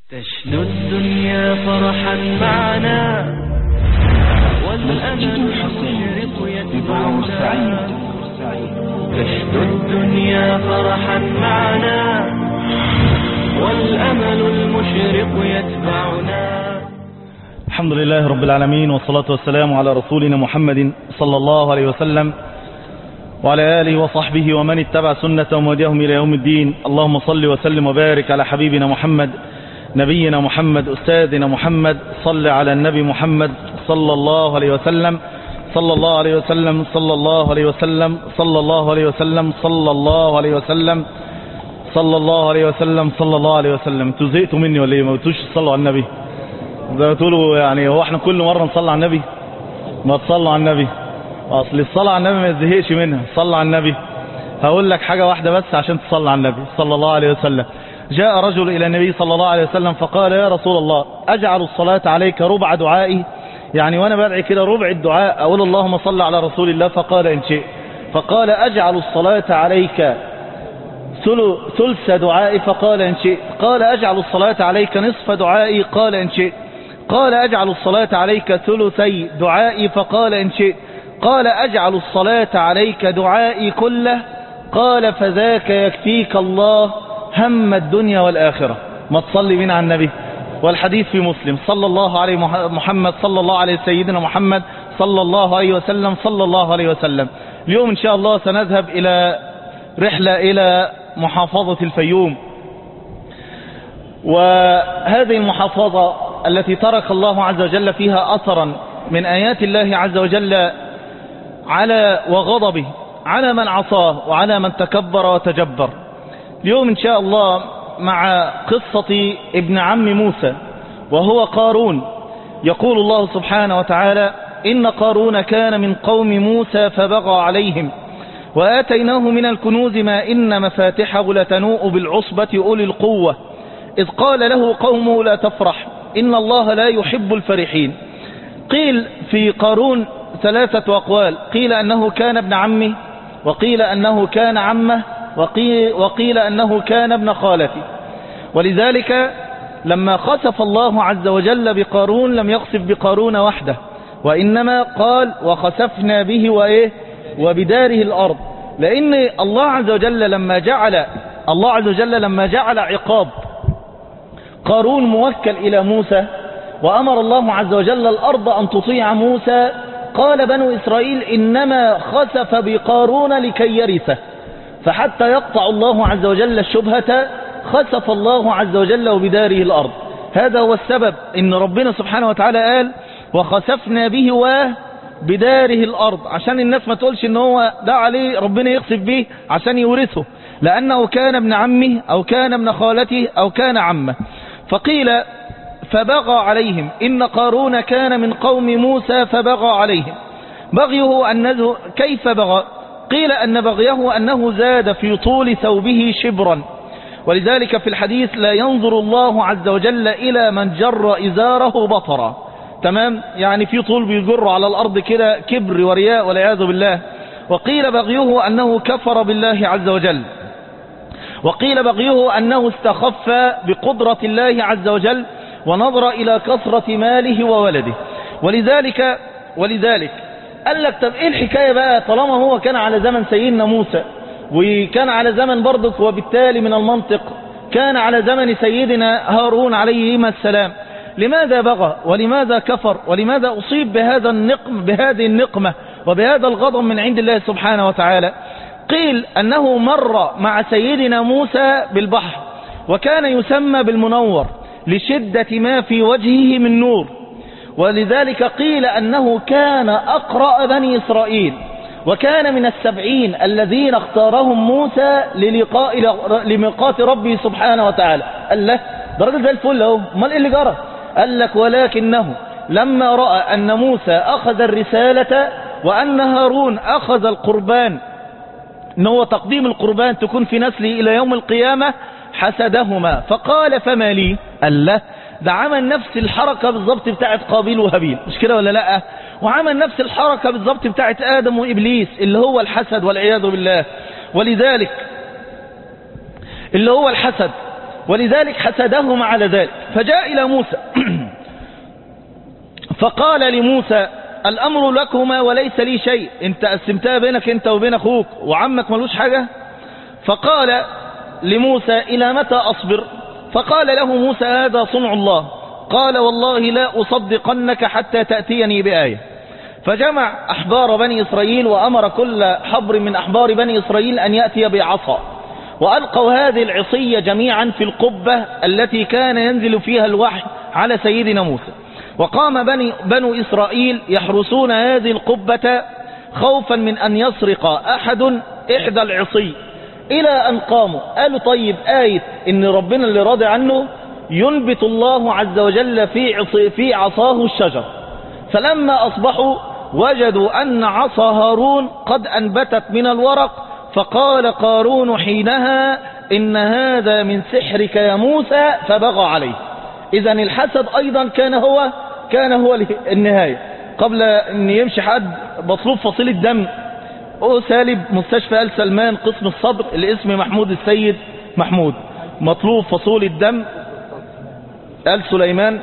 تشنو الدنيا فرحا معنا والأمل المشرق يتبعنا تشنو الدنيا فرحا معنا والأمل المشرق يتبعنا الحمد لله رب العالمين والصلاة والسلام على رسولنا محمد صلى الله عليه وسلم وعلى آله وصحبه ومن اتبع سنة ومديهم إلى يوم الدين اللهم صل وسلم وبارك على حبيبنا محمد نبينا محمد أستاذنا محمد صل على النبي محمد صلى الله عليه وسلم صلى الله عليه وسلم صلى الله عليه وسلم صلى الله عليه وسلم صلى الله عليه وسلم صلى الله عليه وسلم صلى الله عليه وسلم انتوا زهقتوا مني ولا ايه ما قلتوش تصلوا على النبي زي ما تقولوا يعني هو احنا كل مرة نصلي على النبي ما تصلوا على النبي اصل الصلاة على النبي ما تزهقش منها صلى على النبي هقول لك حاجة واحدة بس عشان تصلي على النبي صلى الله عليه وسلم جاء رجل إلى النبي صلى الله عليه وسلم فقال يا رسول الله أجعل الصلاة عليك ربع دعائي يعني وأنا بدعي كده ربع الدعاء أقول اللهم صل على رسول الله فقال إن شئت فقال أجعل الصلاة عليك ثلث دعائي فقال إن شئت قال أجعل الصلاة عليك نصف دعائي قال إن شئت قال أجعل الصلاة عليك ثلثي دعائي فقال إن شئت قال أجعل الصلاة عليك دعائي كله قال فذاك يكفيك الله هم الدنيا والآخرة ما تصلي بنا على النبي والحديث في مسلم صلى الله عليه محمد صلى الله عليه سيدنا محمد صلى الله عليه وسلم صلى الله عليه وسلم اليوم إن شاء الله سنذهب إلى رحلة إلى محافظة الفيوم وهذه المحافظة التي ترك الله عز وجل فيها أثرا من آيات الله عز وجل على وغضبه على من عصاه وعلى من تكبر وتجبر اليوم إن شاء الله مع قصة ابن عم موسى وهو قارون يقول الله سبحانه وتعالى إن قارون كان من قوم موسى فبغى عليهم وآتيناه من الكنوز ما إن مفاتحه لتنوء بالعصبة أولي القوة إذ قال له قومه لا تفرح إن الله لا يحب الفرحين قيل في قارون ثلاثة أقوال قيل أنه كان ابن عمه وقيل أنه كان عمه وقيل, وقيل أنه كان ابن خالته ولذلك لما خسف الله عز وجل بقارون لم يخسف بقارون وحده وإنما قال وخسفنا به وإيه وبداره الأرض لأن الله عز وجل لما جعل الله عز وجل لما جعل عقاب قارون موكل إلى موسى وأمر الله عز وجل الأرض أن تطيع موسى قال بنو إسرائيل إنما خسف بقارون لكي يرثه فحتى يقطع الله عز وجل الشبهة خسف الله عز وجل وبداره الأرض هذا هو السبب إن ربنا سبحانه وتعالى قال وخسفنا به وبداره الأرض عشان الناس ما تقولش إن هو ده عليه ربنا يخسف به عشان يورثه لأنه كان ابن عمه أو كان ابن خالته أو كان عمه فقيل فبغى عليهم إن قارون كان من قوم موسى فبغى عليهم بغيه أنه كيف بغى قيل أن بغيه أنه زاد في طول ثوبه شبرا ولذلك في الحديث لا ينظر الله عز وجل إلى من جر إزاره بطرا تمام يعني في طول بيجر على الأرض كده كبر ورياء والعياذ بالله وقيل بغيه أنه كفر بالله عز وجل وقيل بغيه أنه استخف بقدرة الله عز وجل ونظر إلى كثرة ماله وولده ولذلك ولذلك قال لك طب ايه الحكاية بقى طالما هو كان على زمن سيدنا موسى وكان على زمن برضك وبالتالي من المنطق كان على زمن سيدنا هارون عليهما السلام لماذا بغى ولماذا كفر ولماذا أصيب بهذا النقم بهذه النقمة وبهذا الغضب من عند الله سبحانه وتعالى قيل أنه مر مع سيدنا موسى بالبحر وكان يسمى بالمنور لشدة ما في وجهه من نور ولذلك قيل أنه كان أقرأ بني إسرائيل وكان من السبعين الذين اختارهم موسى للقاء لميقات ربه سبحانه وتعالى قال له ده راجل زي الفل اهو امال ايه اللي جرى قال لك ولكنه لما رأى أن موسى أخذ الرسالة وأن هارون أخذ القربان ان هو تقديم القربان تكون في نسله إلى يوم القيامة حسدهما فقال فما لي قال له ده عمل نفس الحركة بالضبط بتاعت قابيل وهابيل مش كده ولا لا وعمل نفس الحركة بالضبط بتاعت آدم وإبليس اللي هو الحسد والعياذ بالله ولذلك اللي هو الحسد ولذلك حسدهم على ذلك فجاء إلى موسى فقال لموسى الأمر لكما وليس لي شيء انت قسمتها بينك انت وبين أخوك وعمك ملوش حاجة فقال لموسى إلى متى أصبر فقال له موسى هذا صنع الله قال والله لا أصدقنك حتى تأتيني بآية فجمع أحبار بني إسرائيل وأمر كل حبر من أحبار بني إسرائيل أن يأتي بعصا وألقوا هذه العصية جميعا في القبة التي كان ينزل فيها الوحي على سيدنا موسى وقام بني بنو إسرائيل يحرسون هذه القبة خوفا من أن يسرق أحد إحدى العصي إلى أن قاموا قالوا طيب آية إن ربنا اللي راضي عنه ينبت الله عز وجل في, عصي في عصاه الشجر فلما أصبحوا وجدوا أن عصا هارون قد أنبتت من الورق فقال قارون حينها إن هذا من سحرك يا موسى فبغى عليه إذا الحسد أيضا كان هو كان هو النهاية قبل أن يمشي حد مطلوب فصيل الدم أو سالب مستشفى آل سلمان قسم الصدر الاسم محمود السيد محمود مطلوب فصول الدم آل سليمان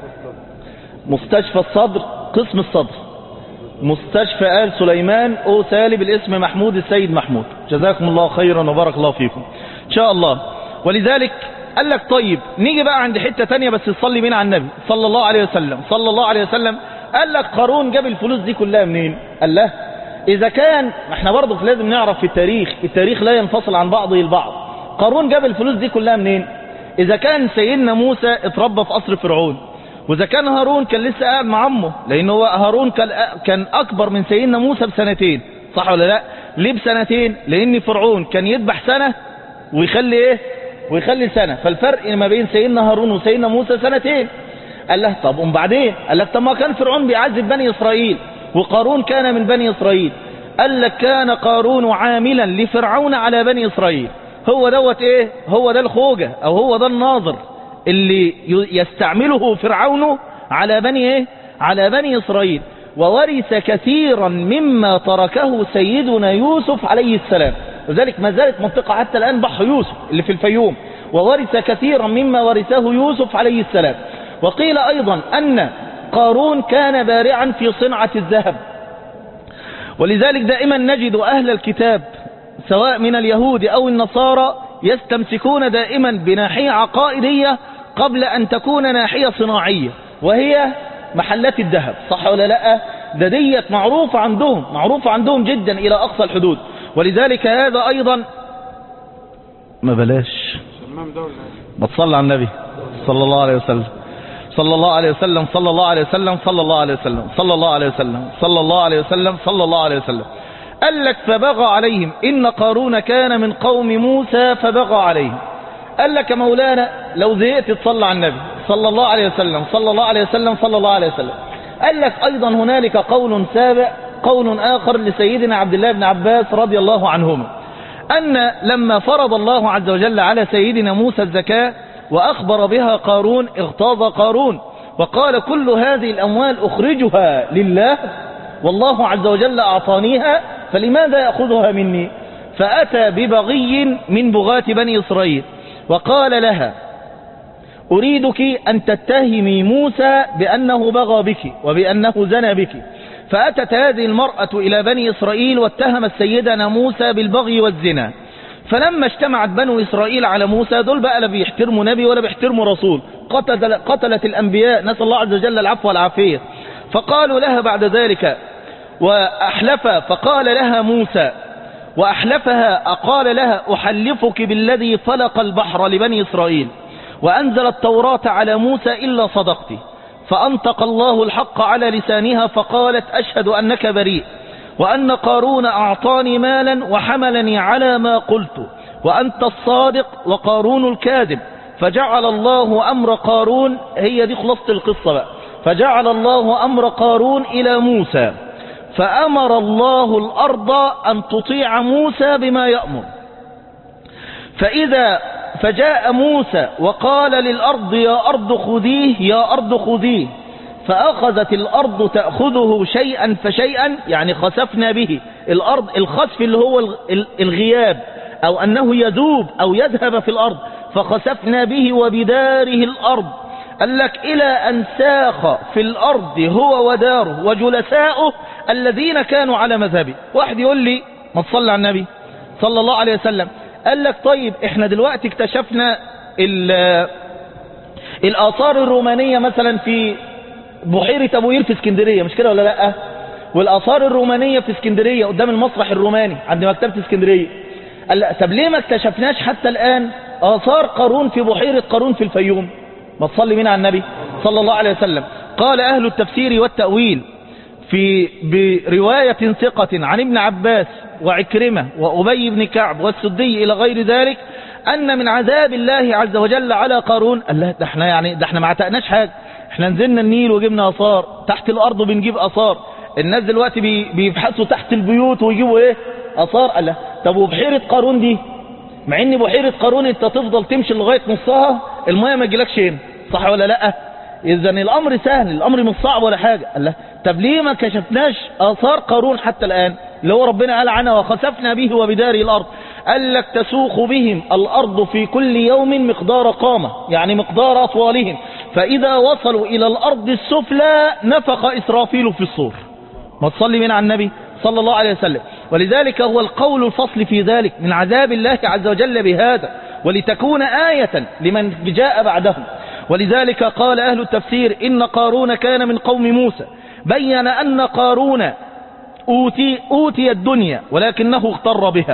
مستشفى الصدر قسم الصدر مستشفى آل سليمان أو سالب الاسم محمود السيد محمود جزاكم الله خيرا وبارك الله فيكم إن شاء الله ولذلك قال لك طيب نيجي بقى عند حتة تانية بس تصلي بينا على النبي صلى الله عليه وسلم صلى الله عليه وسلم قال لك قارون جاب الفلوس دي كلها منين قال له إذا كان ما احنا برضه لازم نعرف في التاريخ التاريخ لا ينفصل عن بعضه البعض قارون جاب الفلوس دي كلها منين إذا كان سيدنا موسى اتربى في قصر فرعون وإذا كان هارون كان لسه قاعد مع عمه لأن هو هارون كان أكبر من سيدنا موسى بسنتين صح ولا لا ليه بسنتين لأن فرعون كان يذبح سنة ويخلي إيه ويخلي سنة فالفرق ما بين سيدنا هارون وسيدنا موسى سنتين قال له طب وبعدين قال لك طب ما كان فرعون بيعذب بني إسرائيل وقارون كان من بني إسرائيل قال لك كان قارون عاملا لفرعون على بني إسرائيل هو دوت ايه هو ده الخوجة او هو ده الناظر اللي يستعمله فرعون على بني ايه على بني اسرائيل وورث كثيرا مما تركه سيدنا يوسف عليه السلام لذلك ما زالت منطقة حتى الآن بحر يوسف اللي في الفيوم وورث كثيرا مما ورثه يوسف عليه السلام وقيل أيضا أن قارون كان بارعا في صنعة الذهب ولذلك دائما نجد أهل الكتاب سواء من اليهود أو النصارى يستمسكون دائما بناحية عقائدية قبل أن تكون ناحية صناعية وهي محلات الذهب صح ولا لا ده ديت معروفة عندهم معروفة عندهم جدا إلى أقصى الحدود ولذلك هذا أيضا ما بلاش ما تصلى على النبي صلى الله عليه وسلم صلى الله عليه وسلم صلى الله عليه وسلم صلى الله عليه وسلم صلى الله عليه وسلم صلى الله عليه وسلم صلى الله عليه وسلم قال لك فبغى عليهم إن قارون كان من قوم موسى فبغى عليهم قال لك مولانا لو زهقت تصلى على النبي صلى الله عليه وسلم صلى الله عليه وسلم صلى الله عليه وسلم قال لك أيضا هنالك قول سابع قول آخر لسيدنا عبد الله بن عباس رضي الله عنهما أن لما فرض الله عز وجل على سيدنا موسى الزكاة وأخبر بها قارون اغتاظ قارون وقال كل هذه الأموال أخرجها لله والله عز وجل أعطانيها فلماذا يأخذها مني فأتى ببغي من بغاة بني إسرائيل وقال لها أريدك أن تتهمي موسى بأنه بغى بك وبأنه زنى بك فأتت هذه المرأة إلى بني إسرائيل واتهمت سيدنا موسى بالبغي والزنا فلما اجتمعت بنو إسرائيل على موسى دول بقى لا بيحترموا نبي ولا بيحترموا رسول قتل قتلت الأنبياء نسأل الله عز وجل العفو والعافية فقالوا لها بعد ذلك وأحلف فقال لها موسى وأحلفها أقال لها أحلفك بالذي فلق البحر لبني إسرائيل وأنزل التوراة على موسى إلا صدقت فأنطق الله الحق على لسانها فقالت أشهد أنك بريء وأن قارون أعطاني مالا وحملني على ما قلت وأنت الصادق وقارون الكاذب فجعل الله أمر قارون هي دي خلاصة القصة بقى فجعل الله أمر قارون إلى موسى فأمر الله الأرض أن تطيع موسى بما يأمر فإذا فجاء موسى وقال للأرض يا أرض خذيه يا أرض خذيه فأخذت الأرض تأخذه شيئا فشيئا يعني خسفنا به الأرض الخسف اللي هو الغياب أو أنه يذوب أو يذهب في الأرض فخسفنا به وبداره الأرض قال لك إلى أن ساخ في الأرض هو وداره وجلساؤه الذين كانوا على مذهبه واحد يقول لي ما تصلي على النبي صلى الله عليه وسلم قال لك طيب احنا دلوقتي اكتشفنا الآثار الرومانية مثلا في بحيرة أبو قير في اسكندرية مش كده ولا لأ والآثار الرومانية في اسكندرية قدام المسرح الروماني عند مكتبة اسكندرية قال لا طب ليه ما اكتشفناش حتى الآن آثار قارون في بحيرة قارون في الفيوم ما تصلي مين على النبي صلى الله عليه وسلم قال أهل التفسير والتأويل في برواية ثقة عن ابن عباس وعكرمة وأبي بن كعب والسدي إلى غير ذلك أن من عذاب الله عز وجل على قارون قال لا ده احنا يعني ده احنا ما عتقناش حاجة احنا نزلنا النيل وجبنا أثار تحت الأرض بنجيب أثار الناس دلوقتي بي بيبحثوا تحت البيوت ويجيبوا ايه أثار قال لا طب وبحيرة قارون دي مع ان بحيرة قارون انت تفضل تمشي لغاية نصها المية ما تجيلكش هنا صح ولا لا اذا الامر سهل الامر مش صعب ولا حاجة قال لا طب ليه ما كشفناش اثار قارون حتى الان اللي هو ربنا قال عنها وخسفنا به وبداره الارض قال لك تسوق بهم الارض في كل يوم مقدار قامة يعني مقدار اطوالهم فاذا وصلوا الى الارض السفلى نفخ اسرافيل في الصور ما تصلي من على النبي صلى الله عليه وسلم ولذلك هو القول الفصل في ذلك من عذاب الله عز وجل بهذا ولتكون آية لمن جاء بعدهم ولذلك قال أهل التفسير إن قارون كان من قوم موسى بين أن قارون أوتي, أوتي الدنيا ولكنه اغتر بها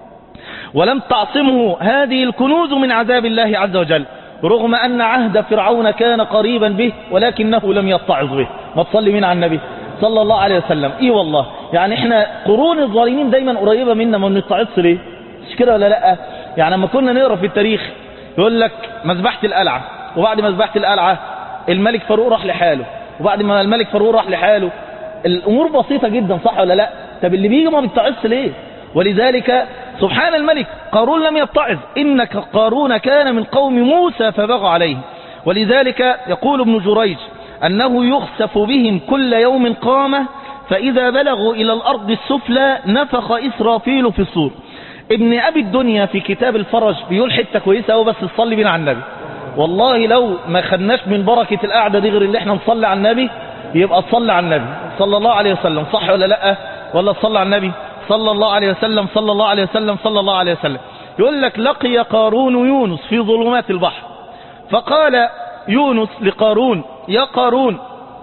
ولم تعصمه هذه الكنوز من عذاب الله عز وجل رغم أن عهد فرعون كان قريبا به ولكنه لم يتعظ به ما تصلي من على النبي صلى الله عليه وسلم اي والله يعني احنا قرون الظالمين دايما قريبة منا ما بنتعظش ليه مش كده ولا لا يعني لما كنا نقرا في التاريخ يقول لك مذبحة القلعة وبعد مذبحة القلعة الملك فاروق راح لحاله وبعد ما الملك فاروق راح لحاله الامور بسيطة جدا صح ولا لا طب اللي بيجي ما بيتعظش ليه ولذلك سبحان الملك قارون لم يتعظ إنك قارون كان من قوم موسى فبغى عليه ولذلك يقول ابن جريج أنه يخسف بهم كل يوم قامة فإذا بلغوا إلى الأرض السفلى نفخ إسرافيل في الصور ابن أبي الدنيا في كتاب الفرج بيقول حتة كويسة أو بس تصلي بنا على النبي والله لو ما خدناش من بركة القعدة دي غير اللي احنا نصلي على النبي يبقى تصلي على النبي صلى الله عليه وسلم صح ولا لا ولا تصلي على النبي صلى الله عليه وسلم صلى الله عليه وسلم صلى الله عليه وسلم يقول لك لقي قارون يونس في ظلمات البحر فقال يونس لقارون يا قارون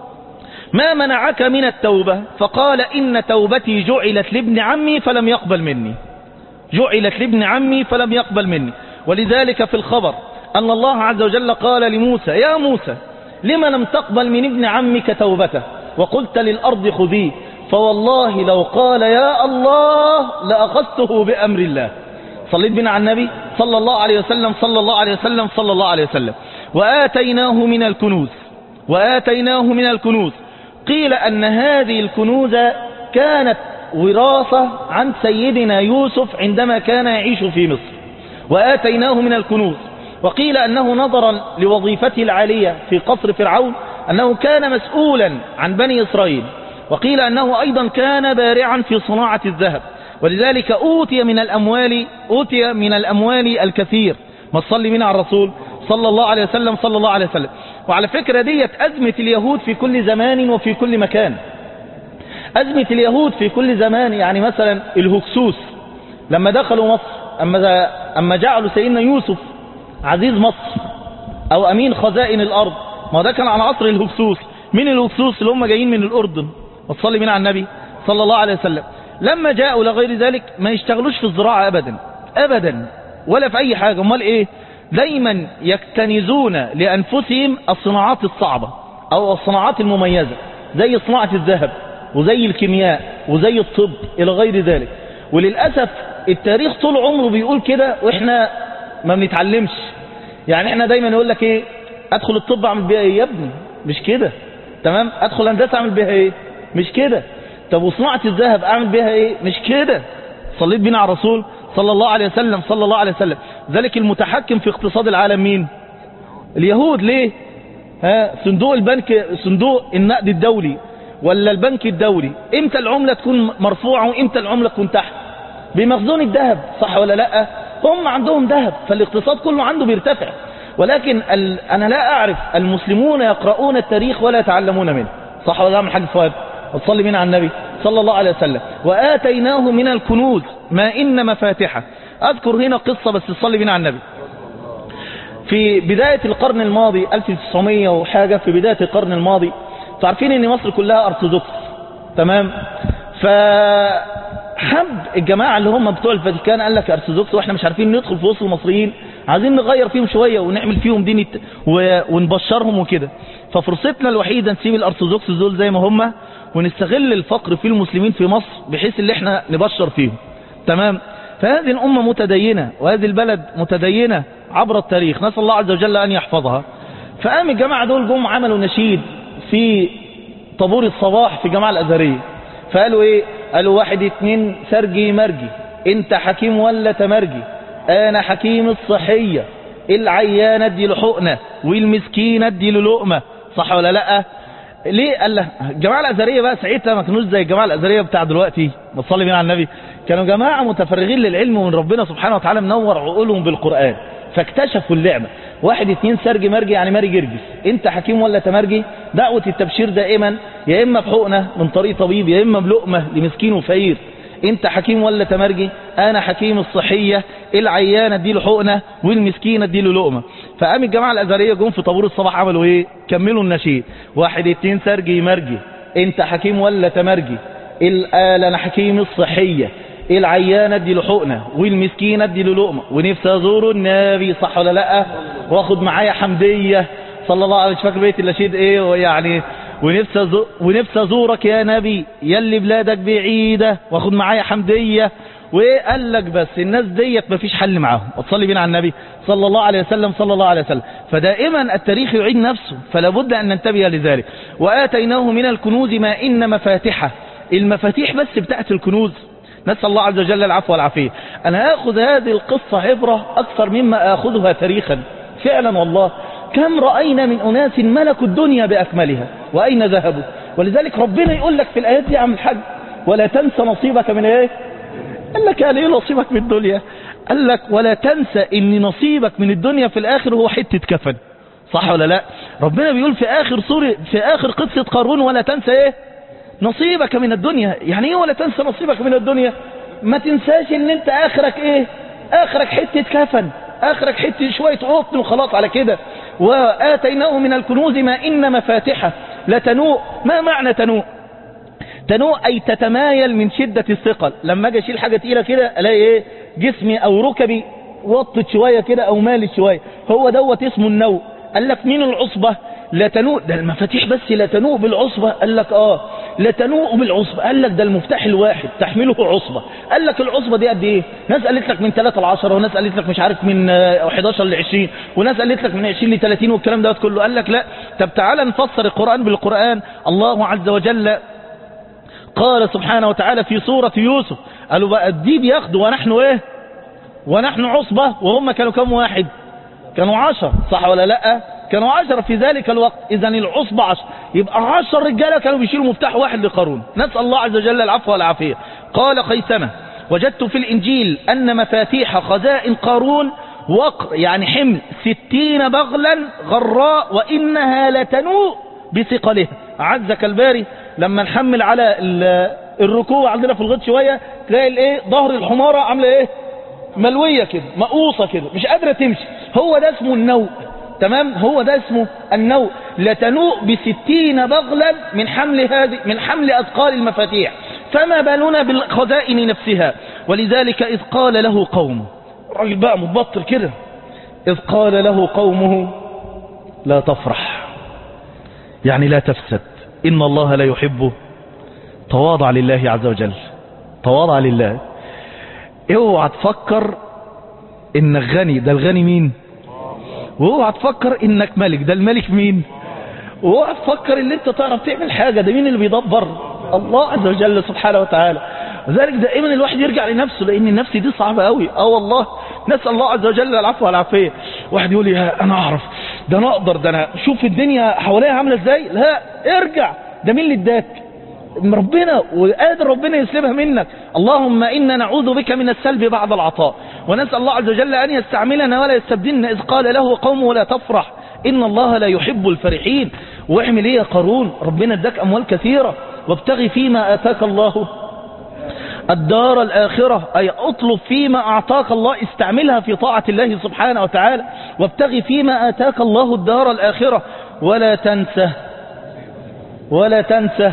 ما منعك من التوبة فقال إن توبتي جعلت لابن عمي فلم يقبل مني جعلت لابن عمي فلم يقبل مني ولذلك في الخبر أن الله عز وجل قال لموسى يا موسى لما لم تقبل من ابن عمك توبته وقلت للأرض خذيه فوالله لو قال يا الله لأخذته بأمر الله صليت بنا على النبي صلى الله عليه وسلم صلى الله عليه وسلم صلى الله عليه وسلم وآتيناه من الكنوز وآتيناه من الكنوز قيل أن هذه الكنوز كانت وراثة عن سيدنا يوسف عندما كان يعيش في مصر وآتيناه من الكنوز وقيل أنه نظرا لوظيفته العالية في قصر فرعون أنه كان مسؤولا عن بني إسرائيل وقيل أنه أيضا كان بارعا في صناعة الذهب ولذلك أوتي من الأموال أوتي من الأموال الكثير ما تصلي من على الرسول صلى الله عليه وسلم صلى الله عليه وسلم وعلى فكرة ديت أزمة اليهود في كل زمان وفي كل مكان أزمة اليهود في كل زمان يعني مثلا الهكسوس لما دخلوا مصر أما, أما جعلوا سيدنا يوسف عزيز مصر أو أمين خزائن الأرض ما ده كان على عصر الهكسوس من الهكسوس اللي هم جايين من الأردن وتصلي من على النبي صلى الله عليه وسلم لما جاءوا لغير ذلك ما يشتغلوش في الزراعة أبدا أبدا ولا في أي حاجة امال إيه دايما يكتنزون لأنفسهم الصناعات الصعبة أو الصناعات المميزة زي صناعة الذهب وزي الكيمياء وزي الطب إلى غير ذلك وللأسف التاريخ طول عمره بيقول كده وإحنا ما بنتعلمش يعني إحنا دايما يقول لك إيه أدخل الطب أعمل بيها إيه يا ابني مش كده تمام أدخل هندسة أعمل بيها إيه مش كده طب وصناعة الذهب أعمل بيها إيه مش كده صليت بينا على الرسول صلى الله عليه وسلم صلى الله عليه وسلم ذلك المتحكم في اقتصاد العالم مين اليهود ليه ها صندوق البنك صندوق النقد الدولي ولا البنك الدولي امتى العملة تكون مرفوعة وامتى العملة تكون تحت بمخزون الذهب صح ولا لا هم عندهم ذهب فالاقتصاد كله عنده بيرتفع ولكن ال... أنا لا أعرف المسلمون يقرؤون التاريخ ولا يتعلمون منه صح ولا لا من حاج فؤاد وتصلي بنا على النبي صلى الله عليه وسلم وآتيناه من الكنوز ما إن مفاتحه أذكر هنا قصة بس تصلي بنا على النبي في بداية القرن الماضي 1900 وحاجة في بداية القرن الماضي تعرفين ان مصر كلها ارثوذكس تمام فحب الجماعة اللي هم بتوع الفاتيكان قال لك ارثوذكس واحنا مش عارفين ندخل في وسط المصريين عايزين نغير فيهم شوية ونعمل فيهم دين الت- و- ونبشرهم وكده ففرصتنا الوحيدة نسيب الارثوذكس دول زي ما هم ونستغل الفقر في المسلمين في مصر بحيث اللي احنا نبشر فيهم تمام فهذه الأمة متدينة وهذه البلد متدينة عبر التاريخ نسأل الله عز وجل أن يحفظها فقام الجماعة دول جم عملوا نشيد في طابور الصباح في الجامعة الأزهرية فقالوا ايه قالوا واحد اتنين سرجي مرجي انت حكيم ولا تمرجي انا حكيم الصحية العيان ادي له حقنة والمسكين ادي له لقمة صح ولا لا ليه قال له الجماعة الأزهرية بقى ساعتها ما كانوش زي الجماعة الأزهرية بتاع دلوقتي بتصلي بينا على النبي كانوا جماعة متفرغين للعلم ومن ربنا سبحانه وتعالى منور عقولهم بالقرآن فاكتشفوا اللعبة واحد اتنين سرجي مرجي يعني ماري جرجس انت حكيم ولا تمرجي دعوة التبشير دائما يا اما بحقنة من طريق طبيب يا اما بلقمة لمسكين وفقير انت حكيم ولا تمرجي انا حكيم الصحية العيان اديله حقنة والمسكين اديله لقمة فقام الجماعة الازهرية جم في طابور الصباح عملوا ايه كملوا النشيد واحد اتنين سرجي مرجي انت حكيم ولا تمرجي الآل انا حكيم الصحية العيان ادي له حقنه والمسكين ادي له لقمه ونفسي ازور النبي صح ولا لا واخد معايا حمديه صلى الله عليه وسلم مش فاكر بيت النشيد ايه يعني ونفسي أزو... ونفسي ازورك يا نبي يلي بلادك بعيده واخد معايا حمديه وايه قال لك بس الناس ديت مفيش حل معاهم وتصلي بينا على النبي صلى الله عليه وسلم صلى الله عليه وسلم فدائما التاريخ يعيد نفسه فلا بد ان ننتبه لذلك واتيناه من الكنوز ما ان مفاتحه المفاتيح بس بتاعت الكنوز نسأل الله عز وجل العفو والعافية أنا أخذ هذه القصة عبرة أكثر مما أخذها تاريخا فعلا والله كم رأينا من أناس ملكوا الدنيا بأكملها وأين ذهبوا ولذلك ربنا يقول لك في الآيات دي عم الحج ولا تنسى نصيبك من ايه قال لك قال ايه نصيبك من الدنيا قال لك ولا تنسى ان نصيبك من الدنيا في الاخر هو حتة كفن صح ولا لا ربنا بيقول في اخر سورة في اخر قصة قارون ولا تنسى ايه نصيبك من الدنيا يعني ايه ولا تنسى نصيبك من الدنيا ما تنساش ان انت اخرك ايه اخرك حتة كفن اخرك حتة شوية قطن وخلاص على كده واتيناه من الكنوز ما ان مفاتحه لتنوء ما معنى تنوء تنوء اي تتمايل من شدة الثقل لما اجي اشيل حاجة تقيلة كده الاقي ايه جسمي او ركبي وطت شوية كده او مالت شوية هو دوت اسمه النوء قال لك مين العصبة لا تنوء ده المفاتيح بس لا تنوء بالعصبة قال لك اه لا تنوء بالعصبة قال لك ده المفتاح الواحد تحمله عصبة قال لك العصبة دي قد ايه ناس قالت لك من 3 ل 10 وناس قالت لك مش عارف من آه، 11 ل 20 وناس قالت لك من 20 ل 30 والكلام دوت كله قال لك لا طب تعالى نفسر القرآن بالقرآن الله عز وجل قال سبحانه وتعالى في سورة يوسف قالوا بقى الديب ياخدوا ونحن ايه ونحن عصبة وهم كانوا كم واحد كانوا عشر صح ولا لا كانوا عشر في ذلك الوقت اذا العصبة عشر يبقى عشر رجالة كانوا بيشيلوا مفتاح واحد لقارون نسأل الله عز وجل العفو والعافية قال خيثمة وجدت في الإنجيل أن مفاتيح خزائن قارون وقر يعني حمل ستين بغلا غراء وإنها لتنوء بثقلها عزك الباري لما نحمل على ال- الركوع عندنا في الغد شوية تلاقي الايه ظهر الحمارة عاملة ايه ملوية كده مقوصة كده مش قادرة تمشي هو ده اسمه النوء تمام هو ده اسمه النوء لتنوء بستين بغلا من حمل هذه من حمل أثقال المفاتيح فما بالنا بالخزائن نفسها ولذلك إذ قال له قومه الراجل بقى متبطل كده إذ قال له قومه لا تفرح يعني لا تفسد إن الله لا يحبه تواضع لله عز وجل تواضع لله اوعى تفكر انك غني ده الغني مين واوعى تفكر انك ملك ده الملك مين واوعى تفكر ان انت تعرف تعمل حاجة ده مين اللي بيدبر الله عز وجل سبحانه وتعالى وذلك دائما الواحد يرجع لنفسه لان النفس دي صعبة قوي اه والله نسأل الله عز وجل العفو والعافية واحد يقول يا انا اعرف ده انا اقدر ده انا شوف الدنيا حواليها عاملة ازاي لا ارجع ده مين اللي اداك ربنا وقادر ربنا يسلبها منك اللهم إنا نعوذ بك من السلب بعد العطاء ونسأل الله عز وجل أن يستعملنا ولا يستبدلنا إذ قال له قومه لا تفرح إن الله لا يحب الفرحين واعمل إيه يا قارون ربنا اداك أموال كثيرة وابتغي فيما آتاك الله الدار الآخرة أي اطلب فيما أعطاك الله استعملها في طاعة الله سبحانه وتعالى وابتغي فيما آتاك الله الدار الآخرة ولا تنسى ولا تنسى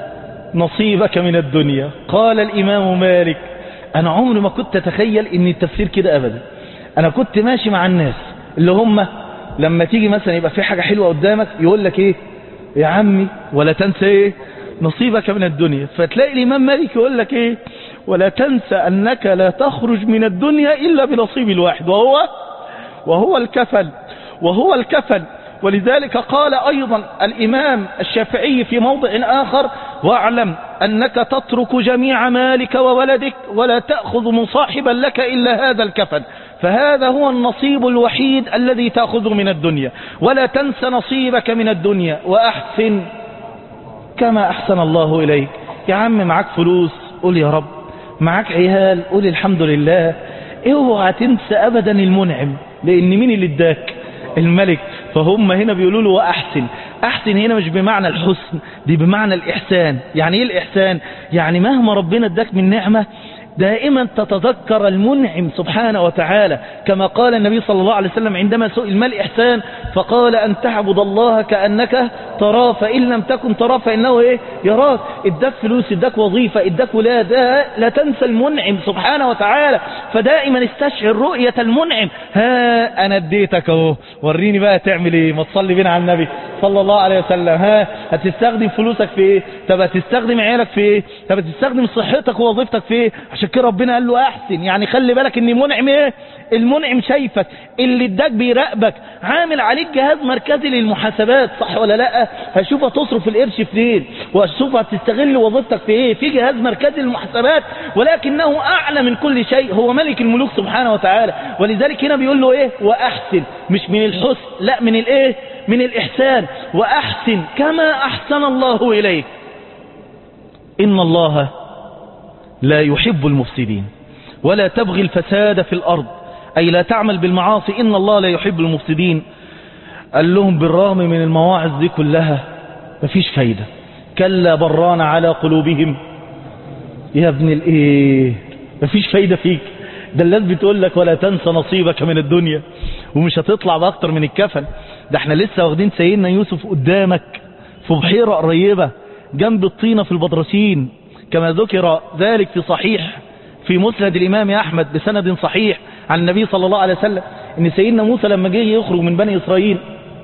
نصيبك من الدنيا قال الإمام مالك أنا عمري ما كنت أتخيل إن التفسير كده أبدا أنا كنت ماشي مع الناس اللي هم لما تيجي مثلا يبقى في حاجة حلوة قدامك يقول لك إيه يا عمي ولا تنسى إيه نصيبك من الدنيا فتلاقي الإمام مالك يقول لك إيه ولا تنسى أنك لا تخرج من الدنيا إلا بنصيب الواحد وهو وهو الكفل وهو الكفل ولذلك قال أيضا الإمام الشافعي في موضع آخر واعلم أنك تترك جميع مالك وولدك ولا تأخذ مصاحبا لك إلا هذا الكفن فهذا هو النصيب الوحيد الذي تأخذه من الدنيا ولا تنس نصيبك من الدنيا وأحسن كما أحسن الله إليك يا عم معاك فلوس قول يا رب معاك عيال قول الحمد لله اوعى تنسى أبدا المنعم لأن مين اللي اداك الملك فهم هنا بيقولوا له وأحسن أحسن هنا مش بمعنى الحسن دي بمعنى الإحسان يعني إيه الإحسان يعني مهما ربنا اداك من نعمة دائما تتذكر المنعم سبحانه وتعالى كما قال النبي صلى الله عليه وسلم عندما سئل ما الإحسان فقال أن تعبد الله كأنك تراه فإن لم تكن تراه فإنه إيه يراك اداك فلوس اداك وظيفة اداك ولاد لا تنسى المنعم سبحانه وتعالى فدائما استشعر رؤية المنعم ها أنا اديتك اهو وريني بقى تعمل ايه ما تصلي بينا على النبي صلى الله عليه وسلم ها هتستخدم فلوسك في ايه طب هتستخدم عيالك في ايه طب هتستخدم صحتك ووظيفتك في ايه عشان كده ربنا قال له احسن يعني خلي بالك ان منعم ايه المنعم شايفك اللي اداك بيراقبك عامل عليك جهاز مركزي للمحاسبات صح ولا لا هشوف هتصرف القرش فين وهشوف هتستغل وظيفتك في ايه في جهاز مركزي للمحاسبات ولكنه اعلى من كل شيء هو ملك الملوك سبحانه وتعالى ولذلك هنا بيقول له ايه واحسن مش من الحسن لا من الايه من الاحسان واحسن كما احسن الله اليك ان الله لا يحب المفسدين ولا تبغي الفساد في الأرض أي لا تعمل بالمعاصي إن الله لا يحب المفسدين قال لهم بالرغم من المواعظ دي كلها مفيش فايدة كلا بران على قلوبهم يا ابن الايه مفيش فايدة فيك ده الناس بتقول لك ولا تنسى نصيبك من الدنيا ومش هتطلع بأكتر من الكفن ده احنا لسه واخدين سيدنا يوسف قدامك في بحيرة قريبة جنب الطينة في البدرسين كما ذكر ذلك في صحيح في مسند الإمام أحمد بسند صحيح عن النبي صلى الله عليه وسلم إن سيدنا موسى لما جه يخرج من بني إسرائيل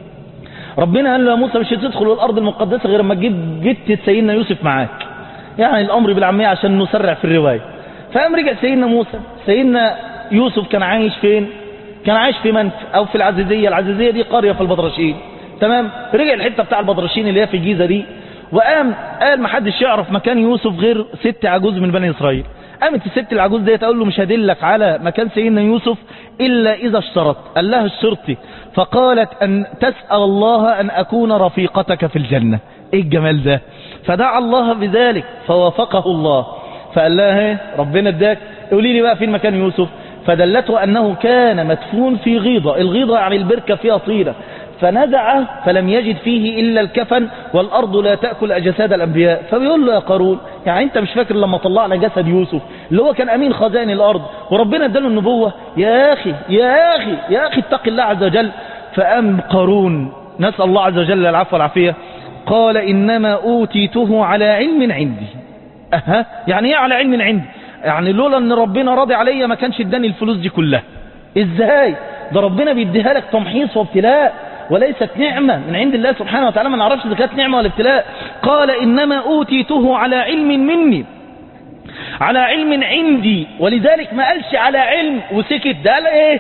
ربنا قال له يا موسى مش هتدخل الأرض المقدسة غير ما تجيب جت سيدنا يوسف معاك يعني الأمر بالعامية عشان نسرع في الرواية فقام رجع سيدنا موسى سيدنا يوسف كان عايش فين كان عايش في منف أو في العزيزية العزيزية دي قرية في البدرشين تمام رجع الحتة بتاع البدرشين اللي هي في الجيزة دي وقام قال ما حدش يعرف مكان يوسف غير ست عجوز من بني إسرائيل قامت الست العجوز دي تقول له مش هدلك على مكان سيدنا يوسف إلا إذا اشترط قال لها اشترطي فقالت أن تسأل الله أن أكون رفيقتك في الجنة إيه الجمال ده فدعا الله بذلك فوافقه الله فقال لها ايه ربنا اداك قولي لي بقى فين مكان يوسف فدلته أنه كان مدفون في غيضة الغيضة يعني البركة فيها طينة فنزع فلم يجد فيه إلا الكفن والأرض لا تأكل أجساد الأنبياء فبيقول له يا قارون يعني أنت مش فاكر لما طلعنا جسد يوسف اللي هو كان أمين خزائن الأرض وربنا اداله النبوة يا أخي يا أخي يا أخي اتق الله عز وجل فأم قارون نسأل الله عز وجل العفو والعافية قال إنما أوتيته على علم عندي أها يعني ايه على علم عندي يعني لولا ان ربنا راضي عليا ما كانش اداني الفلوس دي كلها ازاي ده ربنا بيديها لك تمحيص وابتلاء وليست نعمة من عند الله سبحانه وتعالى ما نعرفش اذا كانت نعمة ولا ابتلاء قال إنما أوتيته على علم مني على علم عندي ولذلك ما قالش على علم وسكت ده قال ايه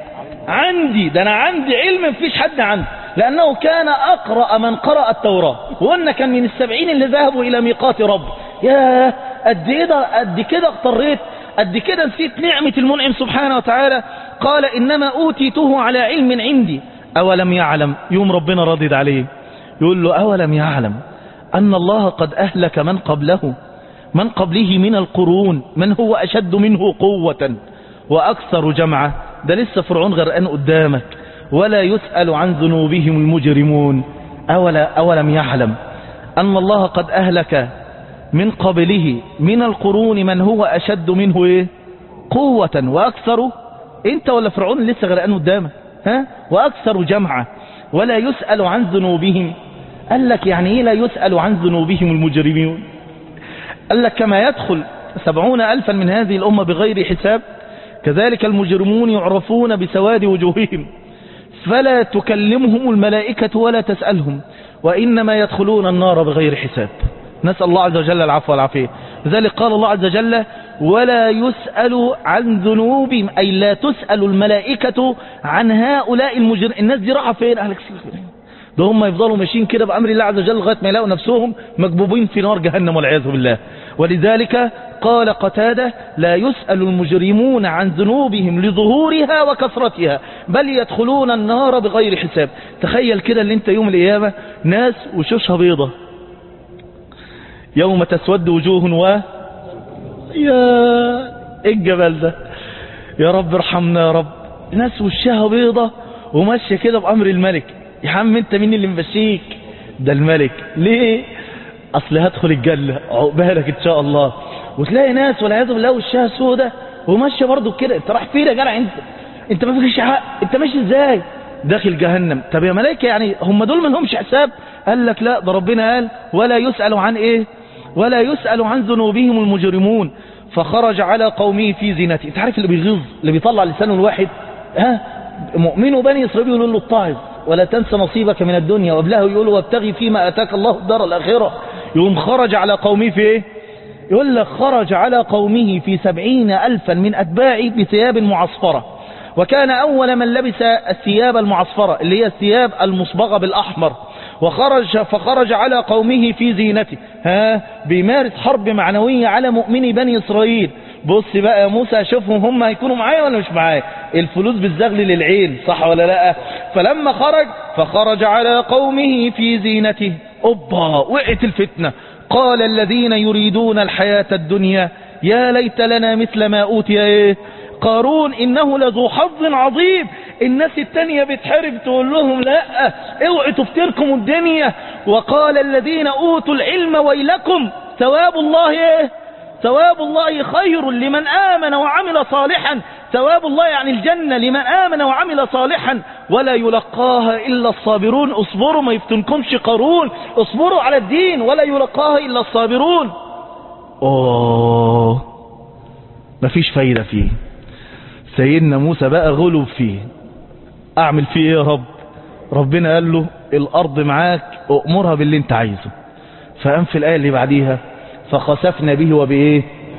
عندي ده انا عندي علم مفيش حد عنده لأنه كان أقرأ من قرأ التوراة وقلنا كان من السبعين اللي ذهبوا إلى ميقات رب يا قد إيه ده قد كده اغتريت قد كده نسيت نعمة المنعم سبحانه وتعالى قال إنما أوتيته على علم عندي أولم يعلم يوم ربنا رضيد عليه يقول له أولم يعلم أن الله قد أهلك من قبله من قبله من القرون من هو أشد منه قوة وأكثر جمعة ده لسه فرعون غرقان قدامك ولا يسأل عن ذنوبهم المجرمون أولا أولم يعلم أن الله قد أهلك من قبله من القرون من هو أشد منه إيه؟ قوة وأكثر أنت ولا فرعون لسه غرقان قدامك ها؟ وأكثر جمعة ولا يسأل عن ذنوبهم قال لك يعني إيه لا يسأل عن ذنوبهم المجرمون قال لك كما يدخل سبعون ألفا من هذه الأمة بغير حساب كذلك المجرمون يعرفون بسواد وجوههم فلا تكلمهم الملائكة ولا تسألهم وإنما يدخلون النار بغير حساب نسأل الله عز وجل العفو والعافية لذلك قال الله عز وجل ولا يسأل عن ذنوبهم أي لا تسأل الملائكة عن هؤلاء المجرمين الناس دي راحة فين أهلك ده هم يفضلوا ماشيين كده بأمر الله عز وجل لغاية ما يلاقوا نفسهم مكبوبين في نار جهنم والعياذ بالله ولذلك قال قتادة لا يسأل المجرمون عن ذنوبهم لظهورها وكثرتها بل يدخلون النار بغير حساب تخيل كده اللي انت يوم القيامة ناس وشوشها بيضة يوم تسود وجوه و يا ايه الجبل ده يا رب ارحمنا يا رب ناس وشها بيضة وماشية كده بأمر الملك يا عم انت مين اللي مبشيك ده الملك ليه اصل هدخل الجنة عقبالك ان شاء الله وتلاقي ناس والعياذ بالله وشها سودة وماشية برضو كده انت رايح فين يا جدع انت انت ما فيكش حق انت ماشي ازاي داخل جهنم طب يا ملائكة يعني هم دول ما لهمش حساب قال لك لا ده ربنا قال ولا يسأل عن ايه ولا يسأل عن ذنوبهم المجرمون فخرج على قومه في زينته انت عارف اللي بيغيظ اللي بيطلع لسانه الواحد ها مؤمن بني اسرائيل يقولوا له اتعظ ولا تنس نصيبك من الدنيا وابلاه يقول وابتغي فيما اتاك الله الدار الاخره يقوم خرج على قومه في ايه يقول لك خرج على قومه في سبعين ألفا من أتباعه بثياب معصفرة وكان أول من لبس الثياب المعصفرة اللي هي الثياب المصبغة بالأحمر وخرج فخرج على قومه في زينته ها بيمارس حرب معنوية على مؤمني بني إسرائيل بص بقى يا موسى شوفهم هم هيكونوا معايا ولا مش معايا الفلوس بالزغل للعين صح ولا لا فلما خرج فخرج على قومه في زينته أوبا وقعت الفتنة قال الذين يريدون الحياة الدنيا يا ليت لنا مثل ما أوتي إيه قارون إنه لذو حظ عظيم الناس التانية بتحارب تقول لهم لا اوعوا تفتركم الدنيا وقال الذين أوتوا العلم ويلكم ثواب الله إيه ثواب الله خير لمن آمن وعمل صالحا ثواب الله يعني الجنة لمن آمن وعمل صالحا ولا يلقاها إلا الصابرون اصبروا ما يفتنكمش قارون اصبروا على الدين ولا يلقاها إلا الصابرون أوه مفيش فايدة فيه سيدنا موسى بقى غلب فيه أعمل فيه إيه يا رب ربنا قال له الأرض معاك أؤمرها باللي انت عايزه فقام في الآية اللي بعديها فخسفنا به وبإيه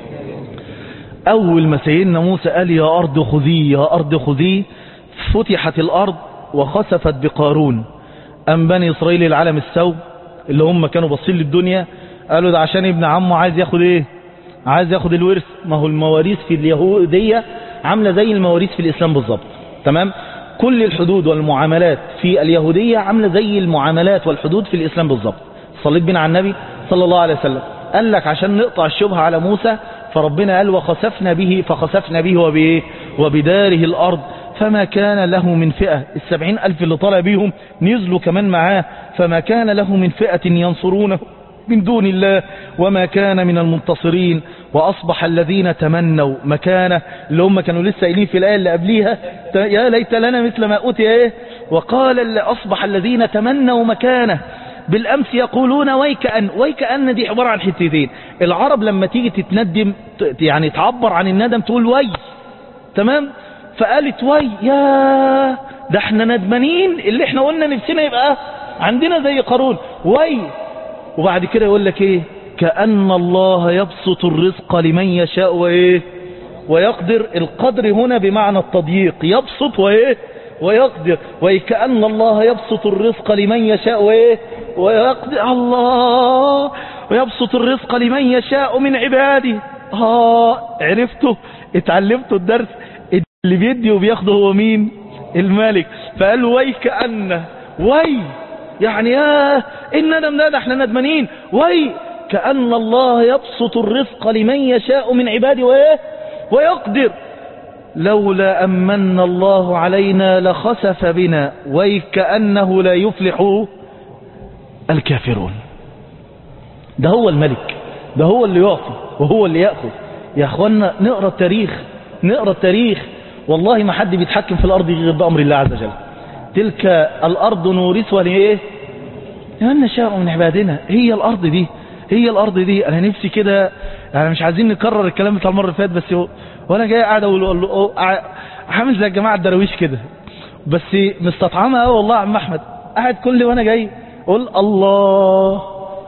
أول ما سيدنا موسى قال يا أرض خذيه يا أرض خذيه فتحت الأرض وخسفت بقارون أم بني إسرائيل العالم السوء اللي هم كانوا باصين للدنيا قالوا ده عشان ابن عمه عايز ياخد ايه عايز ياخد الورث ما هو المواريث في اليهودية عاملة زي المواريث في الإسلام بالظبط تمام كل الحدود والمعاملات في اليهودية عاملة زي المعاملات والحدود في الإسلام بالظبط صليت بنا على النبي صلى الله عليه وسلم قال لك عشان نقطع الشبهة على موسى فربنا قال وخسفنا به فخسفنا به وبإيه وبداره الأرض فما كان له من فئة السبعين ألف اللي طلع بيهم نزلوا كمان معاه فما كان له من فئة ينصرونه من دون الله وما كان من المنتصرين وأصبح الذين تمنوا مكانه اللي هم كانوا لسه قايلين في الآية اللي قبليها يا ليت لنا مثل ما أوتي إيه وقال اللي أصبح الذين تمنوا مكانه بالأمس يقولون ويك أن ويك أن دي عبارة عن حتتين العرب لما تيجي تتندم يعني تعبر عن الندم تقول وي تمام فقالت وي يا ده احنا ندمانين اللي احنا قلنا نفسنا يبقى عندنا زي قارون وي وبعد كده يقول لك ايه كأن الله يبسط الرزق لمن يشاء وايه ويقدر القدر هنا بمعنى التضييق يبسط وايه ويقدر وكأن الله يبسط الرزق لمن يشاء وايه ويقدر الله ويبسط الرزق لمن يشاء من عباده اه عرفته اتعلمته الدرس اللي بيدي وبياخده هو مين الملك فقال وي كأن وي يعني يا إننا من احنا ندمانين وي كأن الله يبسط الرزق لمن يشاء من عباده وإيه ويقدر لولا أمن الله علينا لخسف بنا وكأنه لا يفلح الكافرون ده هو الملك ده هو اللي يعطي وهو اللي يأخذ يا أخوانا نقرأ التاريخ نقرأ التاريخ والله ما حد بيتحكم في الأرض غير بأمر الله عز وجل تلك الأرض نورثها لإيه لمن نشاء من عبادنا هي الأرض دي هي الأرض دي أنا نفسي كده يعني مش عايزين نكرر الكلام بتاع المرة اللي فاتت بس هو وأنا جاي قاعد أقول أقول- أقول- عامل زي الجماعة الدراويش كده بس مستطعمة أوي والله يا عم أحمد قاعد كل وأنا جاي أقول الله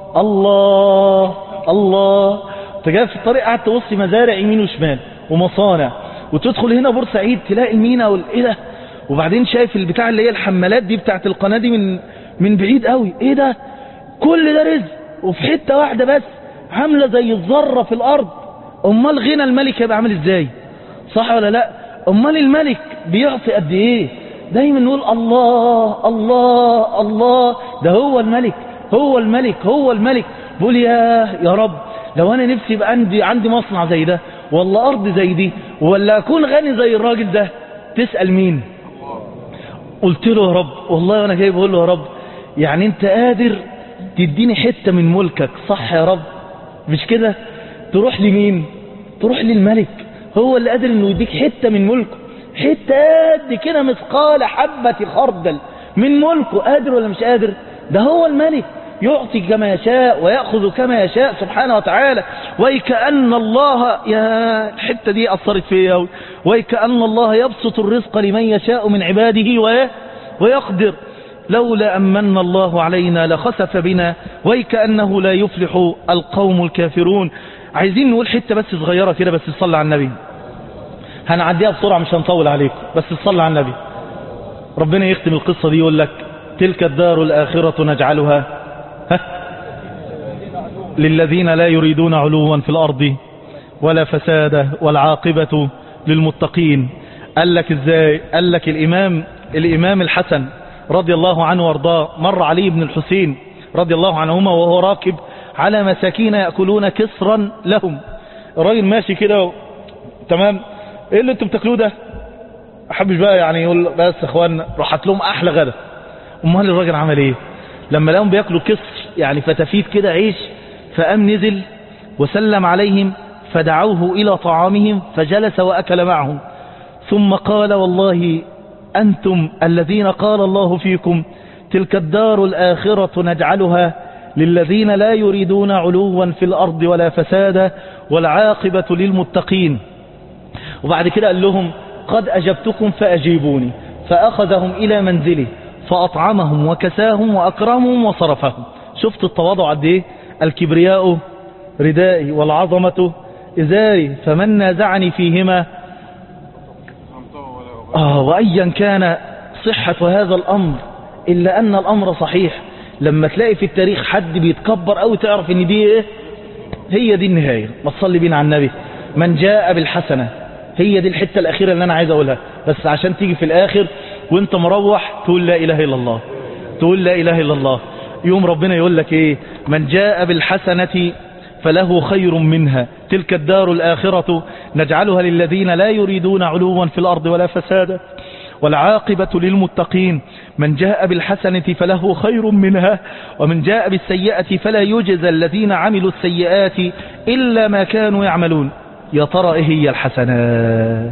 الله الله انت جاي في الطريق قاعد تبص مزارع يمين وشمال ومصانع وتدخل هنا بورسعيد تلاقي المينا وال- ايه ده وبعدين شايف البتاع اللي هي الحمالات دي بتاعت القناة دي من من بعيد قوي ايه ده كل ده رزق وفي حتة واحدة بس عاملة زي الذرة في الارض امال غنى الملك هيبقى عامل ازاي صح ولا لا امال الملك بيعطي قد ايه دايما نقول الله الله الله ده هو الملك هو الملك هو الملك بقول يا يا رب لو انا نفسي يبقى عندي عندي مصنع زي ده ولا ارض زي دي ولا اكون غني زي الراجل ده تسأل مين قلت له يا رب والله وانا جاي بقول له يا رب يعني انت قادر تديني حتة من ملكك صح يا رب مش كده تروح لمين تروح للملك هو اللي قادر انه يديك حتة من ملكه حتة قد كده مثقال حبة خردل من ملكه قادر ولا مش قادر ده هو الملك يعطي كما يشاء ويأخذ كما يشاء سبحانه وتعالى ويكأن الله يا الحتة دي أثرت فيا أوي. ويكأن الله يبسط الرزق لمن يشاء من عباده وي- ويقدر لولا أمن الله علينا لخسف بنا ويكأنه لا يفلح القوم الكافرون عايزين نقول حتة بس صغيرة كده بس تصلى على النبي هنعديها بسرعة مش هنطول عليكم بس تصلى على النبي ربنا يختم القصة دي يقول لك تلك الدار الآخرة نجعلها ها للذين لا يريدون علوا في الأرض ولا فسادا والعاقبة للمتقين قال لك ازاي قال لك الإمام الإمام الحسن رضي الله عنه وارضاه مر علي بن الحسين رضي الله عنهما وهو راكب على مساكين يأكلون كسرا لهم الراجل ماشي كده و- تمام ايه اللي انتوا بتاكلوه ده احبش بقى يعني يقول بس يا اخوانا راحت لهم احلى غدا امال الراجل عمل ايه لما لقاهم بياكلوا كسر يعني فتافيت كده عيش فقام نزل وسلم عليهم فدعوه الى طعامهم فجلس واكل معهم ثم قال والله انتم الذين قال الله فيكم تلك الدار الاخره نجعلها للذين لا يريدون علوا في الارض ولا فسادا والعاقبه للمتقين وبعد كده قال لهم قد أجبتكم فأجيبوني فأخذهم إلى منزله فأطعمهم وكساهم وأكرمهم وصرفهم شفت التواضع قد إيه الكبرياء ردائي والعظمة إزاري فمن نازعني فيهما آه وأيا كان صحة هذا الأمر إلا أن الأمر صحيح لما تلاقي في التاريخ حد بيتكبر أو تعرف إن دي إيه هي دي النهاية ما تصلي بينا على النبي من جاء بالحسنة هي دي الحتة الأخيرة اللي أنا عايز أقولها بس عشان تيجي في الآخر وانت مروح تقول لا إله إلا الله تقول لا إله إلا الله يوم ربنا يقول لك إيه من جاء بالحسنة فله خير منها تلك الدار الآخرة نجعلها للذين لا يريدون علوا في الأرض ولا فسادا والعاقبة للمتقين من جاء بالحسنة فله خير منها ومن جاء بالسيئة فلا يجزى الذين عملوا السيئات إلا ما كانوا يعملون يا ترى إيه هي الحسنة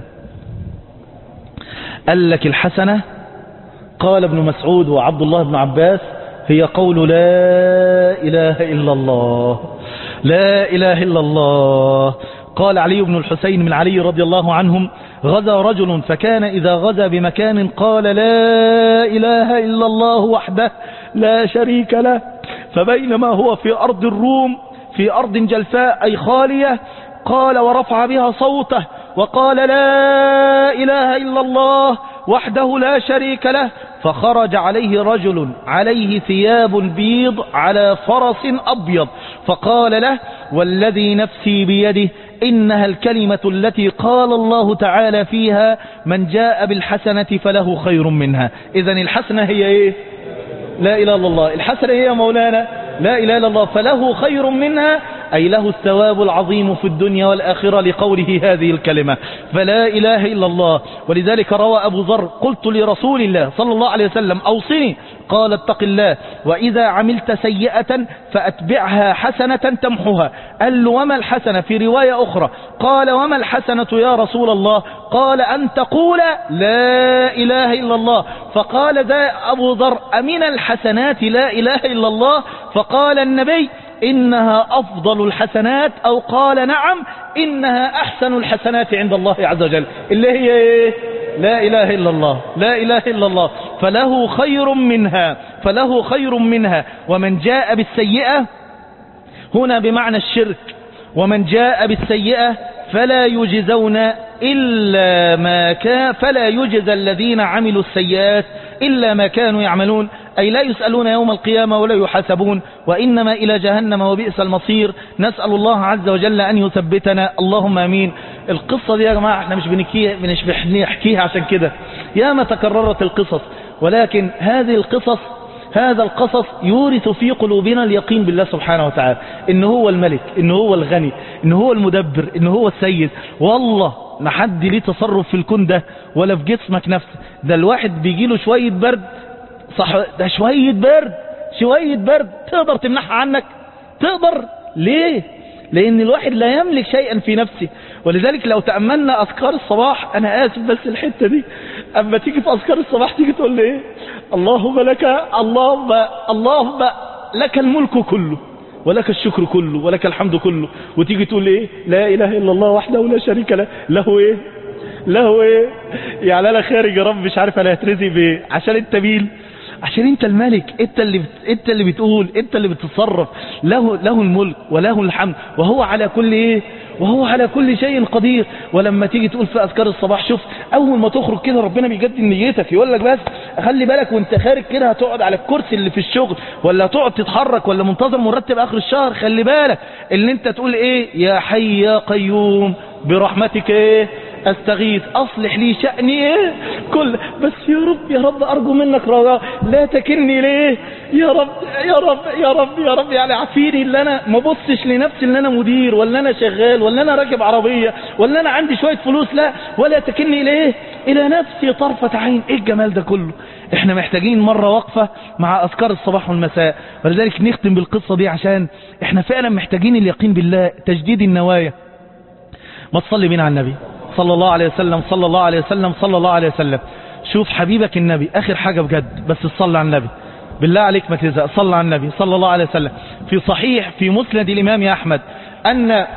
قال لك الحسنة قال ابن مسعود وعبد الله بن عباس هي قول لا إله إلا الله لا إله إلا الله قال علي بن الحسين من علي رضي الله عنهم غزا رجل فكان إذا غزا بمكان قال لا إله إلا الله وحده لا شريك له فبينما هو في أرض الروم في أرض جلفاء أي خالية قال ورفع بها صوته وقال لا إله إلا الله وحده لا شريك له فخرج عليه رجل عليه ثياب بيض على فرس أبيض فقال له والذي نفسي بيده إنها الكلمة التي قال الله تعالى فيها من جاء بالحسنة فله خير منها إذا الحسنة هي إيه لا إله إلا الله الحسنة هي مولانا لا إله إلا الله فله خير منها أي له الثواب العظيم في الدنيا والآخرة لقوله هذه الكلمة فلا إله إلا الله ولذلك روى أبو ذر قلت لرسول الله صلى الله عليه وسلم أوصني قال اتق الله وإذا عملت سيئة فأتبعها حسنة تمحها قال له وما الحسنة في رواية أخرى قال وما الحسنة يا رسول الله قال أن تقول لا إله إلا الله فقال ذا أبو ذر أمن الحسنات لا إله إلا الله فقال النبي إنها أفضل الحسنات أو قال نعم إنها أحسن الحسنات عند الله عز وجل اللي هي إيه؟ لا إله إلا الله لا إله إلا الله فله خير منها فله خير منها ومن جاء بالسيئة هنا بمعنى الشرك ومن جاء بالسيئة فلا يجزون إلا ما كان فلا يجزى الذين عملوا السيئات إلا ما كانوا يعملون أي لا يسألون يوم القيامة ولا يحاسبون وإنما إلى جهنم وبئس المصير نسأل الله عز وجل أن يثبتنا اللهم أمين القصة دي يا جماعة احنا مش بنحكيها مش بنحكيها عشان كده ياما تكررت القصص ولكن هذه القصص هذا القصص يورث في قلوبنا اليقين بالله سبحانه وتعالى إن هو الملك إن هو الغني إن هو المدبر إن هو السيد والله ما حد ليه تصرف في الكون ده ولا في جسمك نفسه ده الواحد بيجي له شوية برد صح ده شوية برد شوية برد تقدر تمنحها عنك تقدر ليه لأن الواحد لا يملك شيئا في نفسه ولذلك لو تأملنا أذكار الصباح أنا آسف بس الحتة دي أما تيجي في أذكار الصباح تيجي تقول لي إيه اللهم لك اللهم اللهم لك الملك كله ولك الشكر كله ولك الحمد كله وتيجي تقول ايه لا اله الا الله وحده لا شريك له له ايه له ايه يعني انا خارج يا رب مش عارف انا هترزي بايه عشان انت مين عشان انت الملك انت اللي بت... انت اللي بتقول انت اللي بتتصرف له له الملك وله الحمد وهو على كل ايه وهو على كل شيء قدير ولما تيجي تقول في اذكار الصباح شوف اول ما تخرج كده ربنا بيجدد نيتك يقول لك بس خلي بالك وانت خارج كده هتقعد على الكرسي اللي في الشغل ولا هتقعد تتحرك ولا منتظر مرتب اخر الشهر خلي بالك اللي انت تقول ايه يا حي يا قيوم برحمتك ايه استغيث اصلح لي شأني ايه كل بس يا رب يا رب ارجو منك رجاء لا تكلني ليه يا رب يا رب يا رب يا رب يعني عافيني اللي انا ما بصش لنفسي ان انا مدير ولا انا شغال ولا انا راكب عربية ولا انا عندي شوية فلوس لا ولا تكلني ليه الى نفسي طرفة عين ايه الجمال ده كله احنا محتاجين مرة وقفة مع اذكار الصباح والمساء ولذلك نختم بالقصة دي عشان احنا فعلا محتاجين اليقين بالله تجديد النوايا ما تصلي بينا على النبي صلى الله عليه وسلم صلى الله عليه وسلم صلى الله عليه وسلم شوف حبيبك النبي آخر حاجة بجد بس تصلي على النبي بالله عليك ما تزهق صلى على النبي صلى الله عليه وسلم في صحيح في مسند الإمام أحمد أن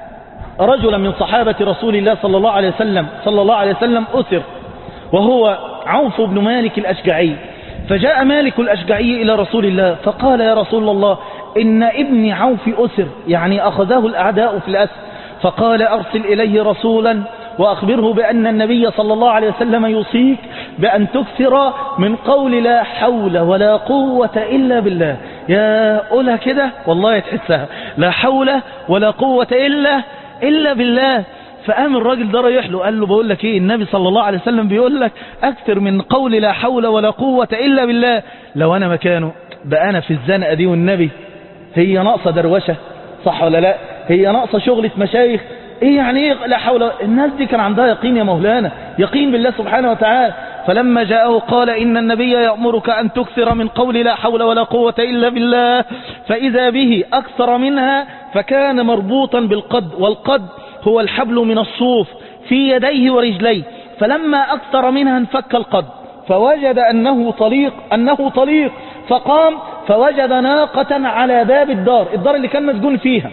رجلا من صحابة رسول الله صلى الله عليه وسلم صلى الله عليه وسلم أسر وهو عوف بن مالك الأشجعي فجاء مالك الأشجعي إلى رسول الله فقال يا رسول الله إن ابني عوف أسر يعني أخذه الأعداء في الأسر فقال أرسل إليه رسولا وأخبره بأن النبي صلى الله عليه وسلم يوصيك بأن تكثر من قول لا حول ولا قوة إلا بالله يا قولها كده والله تحسها لا حول ولا قوة إلا إلا بالله فقام الراجل ده رايح له قال له بقول لك ايه النبي صلى الله عليه وسلم بيقول لك اكثر من قول لا حول ولا قوة الا بالله لو انا مكانه بقى انا في الزنقة دي والنبي هي ناقصة دروشة صح ولا لا هي ناقصة شغلة مشايخ ايه يعني ايه لا حول الناس دي كان عندها يقين يا مولانا يقين بالله سبحانه وتعالى فلما جاءه قال إن النبي يأمرك أن تكثر من قول لا حول ولا قوة إلا بالله فإذا به أكثر منها فكان مربوطا بالقد والقد هو الحبل من الصوف في يديه ورجليه فلما أكثر منها انفك القد فوجد أنه طليق أنه طليق فقام فوجد ناقة على باب الدار الدار اللي كان مسجون فيها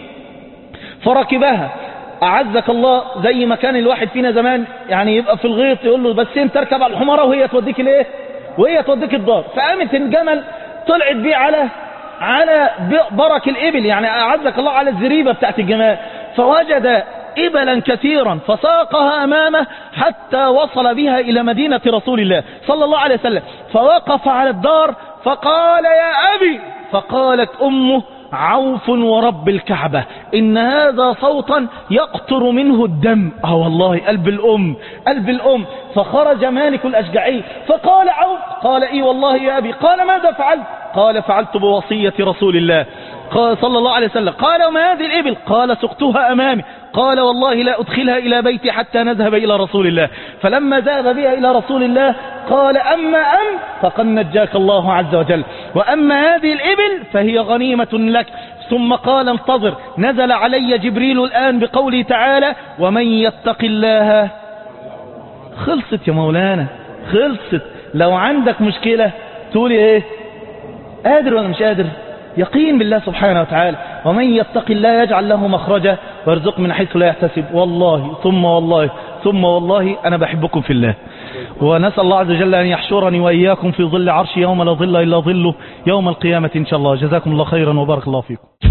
فركبها أعزك الله زي ما كان الواحد فينا زمان يعني يبقى في الغيط يقول له بس انت اركب على الحمارة وهي توديك الايه وهي توديك الدار فقامت الجمل طلعت بيه على على برك الإبل يعني أعزك الله على الزريبة بتاعت الجمال فوجد إبلا كثيرا فساقها أمامه حتى وصل بها إلى مدينة رسول الله صلى الله عليه وسلم فوقف على الدار فقال يا أبي فقالت أمه عوف ورب الكعبة إن هذا صوتا يقطر منه الدم اه والله قلب الأم قلب الأم فخرج مالك الأشجعي فقال عوف قال إي والله يا أبي قال ماذا فعلت قال فعلت بوصية رسول الله قال صلى الله عليه وسلم قال وما هذه الإبل قال سقتها أمامي قال والله لا أدخلها إلى بيتي حتى نذهب إلى رسول الله فلما ذهب بها إلى رسول الله قال أما أم فقد نجاك الله عز وجل وأما هذه الإبل فهي غنيمة لك ثم قال انتظر نزل علي جبريل الآن بقوله تعالى ومن يتق الله خلصت يا مولانا خلصت لو عندك مشكلة تقولي ايه قادر ولا مش قادر يقين بالله سبحانه وتعالى ومن يتق الله يجعل له مخرجا ويرزق من حيث لا يحتسب والله ثم والله ثم والله أنا بحبكم في الله ونسأل الله عز وجل أن يحشرني وإياكم في ظل عرش يوم لا ظل إلا ظله يوم القيامة إن شاء الله جزاكم الله خيرا وبارك الله فيكم